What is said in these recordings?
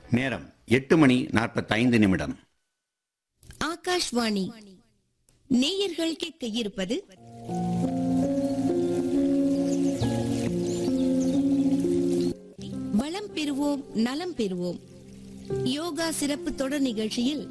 நேரம் எட்டு மணி நாற்பத்தைந்து நிமிடம் ஆகாஷ்வாணி நேயர்கள் கேட்க இருப்பது வளம் பெறுவோம் நலம் பெறுவோம் யோகா சிறப்பு தொடர் நிகழ்ச்சியில்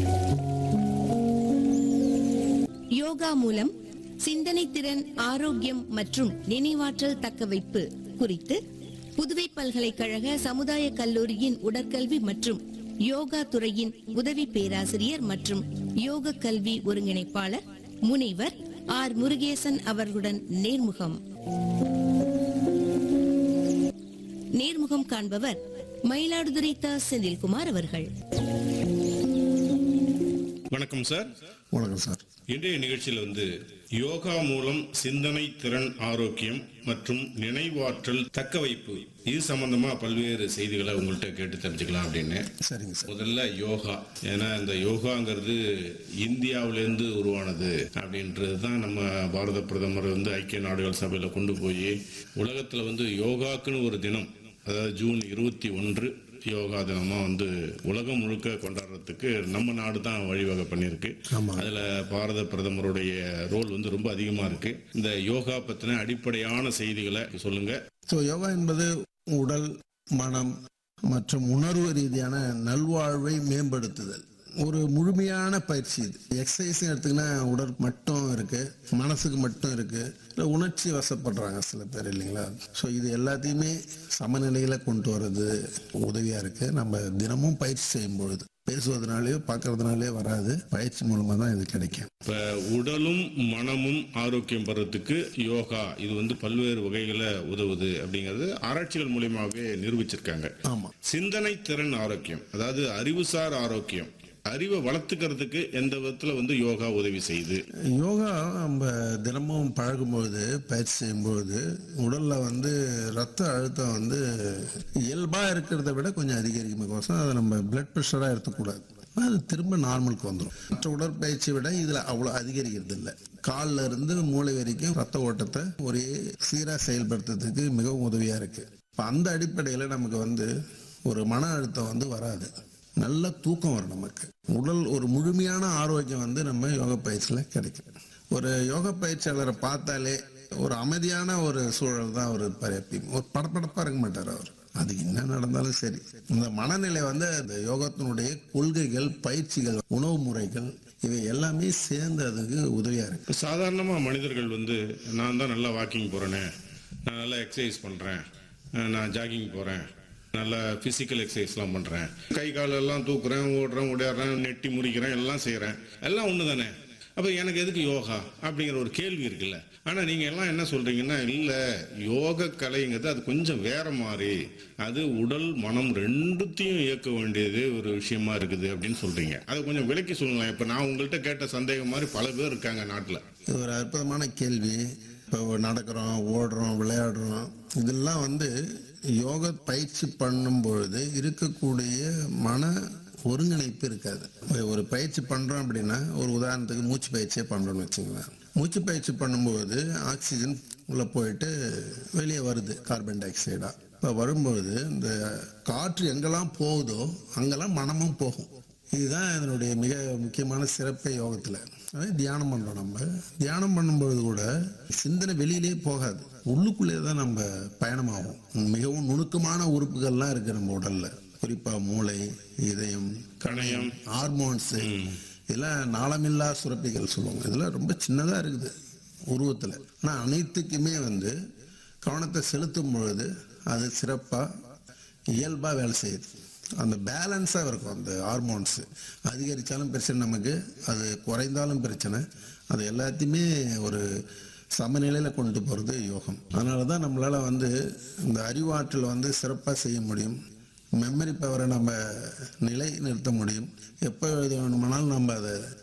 யோகா மூலம் சிந்தனை திறன் ஆரோக்கியம் மற்றும் நினைவாற்றல் தக்கவைப்பு குறித்து புதுவை பல்கலைக்கழக சமுதாய கல்லூரியின் உடற்கல்வி மற்றும் யோகா துறையின் உதவி பேராசிரியர் மற்றும் யோக கல்வி ஒருங்கிணைப்பாளர் முனைவர் ஆர் முருகேசன் அவர்களுடன் நேர்முகம் நேர்முகம் காண்பவர் மயிலாடுதுறை த செந்தில்குமார் அவர்கள் வணக்கம் சார் வணக்கம் சார் இன்றைய நிகழ்ச்சியில் வந்து யோகா மூலம் சிந்தனை திறன் ஆரோக்கியம் மற்றும் நினைவாற்றல் தக்க வைப்பு இது சம்பந்தமா பல்வேறு செய்திகளை உங்கள்கிட்ட கேட்டு தெரிஞ்சுக்கலாம் அப்படின்னு சரிங்க சார் முதல்ல யோகா ஏன்னா இந்த யோகாங்கிறது இந்தியாவிலேருந்து உருவானது அப்படின்றது தான் நம்ம பாரத பிரதமர் வந்து ஐக்கிய நாடுகள் சபையில் கொண்டு போய் உலகத்தில் வந்து யோகாக்குன்னு ஒரு தினம் அதாவது ஜூன் இருபத்தி ஒன்று யோகா தினமா வந்து உலகம் முழுக்க கொண்டாடுறதுக்கு நம்ம நாடு தான் வழிவகை பண்ணியிருக்கு ஆமாம். அதுல பாரத பிரதமருடைய ரோல் வந்து ரொம்ப அதிகமா இருக்கு இந்த யோகா பத்தின அடிப்படையான செய்திகளை சொல்லுங்க ஸோ யோகா என்பது உடல் மனம் மற்றும் உணர்வு ரீதியான நல்வாழ்வை மேம்படுத்துதல் ஒரு முழுமையான பயிற்சி இது எக்ஸசைஸ் எடுத்துக்கினா உடல் மட்டும் இருக்கு மனசுக்கு மட்டும் இருக்கு இல்லை உணர்ச்சி வசப்படுறாங்க சில பேர் இல்லைங்களா ஸோ இது எல்லாத்தையுமே சமநிலையில கொண்டு வர்றது உதவியா இருக்கு நம்ம தினமும் பயிற்சி செய்யும் பொழுது பேசுவதனாலேயோ பார்க்கறதுனாலே வராது பயிற்சி மூலமா தான் இது கிடைக்கும் இப்ப உடலும் மனமும் ஆரோக்கியம் பெறத்துக்கு யோகா இது வந்து பல்வேறு வகைகளை உதவுது அப்படிங்கிறது ஆராய்ச்சிகள் மூலியமாகவே நிரூபிச்சிருக்காங்க ஆமா சிந்தனை திறன் ஆரோக்கியம் அதாவது அறிவுசார் ஆரோக்கியம் அறிவை வளர்த்துக்கிறதுக்கு எந்த விதத்துல வந்து யோகா உதவி செய்யுது யோகா நம்ம தினமும் பழகும்பொழுது பயிற்சி செய்யும்பொழுது உடல்ல வந்து ரத்த அழுத்தம் வந்து இயல்பா இருக்கிறத விட கொஞ்சம் அதிகரிக்கும் அதை நம்ம பிளட் ப்ரெஷரா எடுத்துக்கூடாது அது திரும்ப நார்மலுக்கு வந்துடும் மற்ற உடற்பயிற்சி விட இதுல அவ்வளவு அதிகரிக்கிறது இல்லை கால்ல இருந்து மூளை வரைக்கும் ரத்த ஓட்டத்தை ஒரே சீரா செயல்படுத்துறதுக்கு மிகவும் உதவியா இருக்கு இப்ப அந்த அடிப்படையில நமக்கு வந்து ஒரு மன அழுத்தம் வந்து வராது நல்ல தூக்கம் வரும் நமக்கு உடல் ஒரு முழுமையான ஆரோக்கியம் வந்து நம்ம யோகா பயிற்சியில கிடைக்கும் ஒரு யோகா பயிற்சியாளரை பார்த்தாலே ஒரு அமைதியான ஒரு சூழல் தான் அவர் இருப்பார் எப்பயும் ஒரு படப்படப்பா இருக்க மாட்டார் அவர் அது என்ன நடந்தாலும் சரி இந்த மனநிலை வந்து அந்த யோகத்தினுடைய கொள்கைகள் பயிற்சிகள் உணவு முறைகள் இவை எல்லாமே சேர்ந்து அதுக்கு உதவியா இருக்கு இப்போ சாதாரணமாக மனிதர்கள் வந்து நான் தான் நல்லா வாக்கிங் போகிறேனே நான் நல்லா எக்ஸசைஸ் பண்ணுறேன் நான் ஜாகிங் போகிறேன் நல்லா ஃபிசிக்கல் எக்ஸசைஸ்லாம் பண்ணுறேன் கை காலெல்லாம் தூக்குறேன் ஓடுறேன் ஓடிடுறேன் நெட்டி முறிக்கிறேன் எல்லாம் செய்கிறேன் எல்லாம் ஒன்று தானே அப்போ எனக்கு எதுக்கு யோகா அப்படிங்கிற ஒரு கேள்வி இருக்குல்ல ஆனால் நீங்கள் எல்லாம் என்ன சொல்கிறீங்கன்னா இல்லை யோக கலைங்கிறது அது கொஞ்சம் வேற மாதிரி அது உடல் மனம் ரெண்டுத்தையும் இயக்க வேண்டியது ஒரு விஷயமா இருக்குது அப்படின்னு சொல்கிறீங்க அதை கொஞ்சம் விளக்கி சொல்லுங்களேன் இப்போ நான் உங்கள்கிட்ட கேட்ட சந்தேகம் மாதிரி பல பேர் இருக்காங்க நாட்டில் இது ஒரு அற்புதமான கேள்வி இப்போ நடக்கிறோம் ஓடுறோம் விளையாடுறோம் இதெல்லாம் வந்து யோக பயிற்சி பண்ணும் பொழுது இருக்கக்கூடிய மன ஒருங்கிணைப்பு இருக்காது ஒரு- ஒரு பயிற்சி பண்றோம் அப்படின்னா ஒரு உதாரணத்துக்கு மூச்சு பயிற்சியே பண்றோம்னு வச்சுங்களேன் மூச்சு பயிற்சி பண்ணும்போது ஆக்சிஜன் உள்ள போயிட்டு வெளியே வருது கார்பன் டை ஆக்சைடா இப்போ வரும்பொழுது இந்த காற்று எங்கெல்லாம் போகுதோ அங்கெல்லாம் மனமும் போகும் இதுதான் இதனுடைய மிக முக்கியமான சிறப்பே யோகத்துல அதே தியானம் பண்றோம் நம்ம தியானம் பண்ணும்பொழுது கூட சிந்தனை வெளியிலே போகாது உள்ளுக்குள்ளே தான் நம்ம பயணமாகும் மிகவும் நுணுக்கமான உறுப்புகள்லாம் இருக்கு நம்ம உடல்ல குறிப்பா மூளை இதயம் கணையம் ஹார்மோன்ஸ் இதெல்லாம் நாளமில்லா சுரப்பிகள் சொல்லுவாங்க இதெல்லாம் ரொம்ப சின்னதா இருக்குது உருவத்துல ஆனா அனைத்துக்குமே வந்து கவனத்தை செலுத்தும் பொழுது அது சிறப்பா இயல்பா வேலை செய்யுது அந்த பேலன்ஸாக இருக்கும் அந்த ஹார்மோன்ஸ் அதிகரித்தாலும் பிரச்சனை நமக்கு அது குறைந்தாலும் பிரச்சனை அது எல்லாத்தையுமே ஒரு சமநிலையில் கொண்டு போகிறது யோகம் அதனால தான் நம்மளால் வந்து இந்த அறிவாற்றல் வந்து சிறப்பாக செய்ய முடியும் மெமரி பவரை நம்ம நிலை நிறுத்த முடியும் எப்போ வேணுமானாலும் நம்ம அதை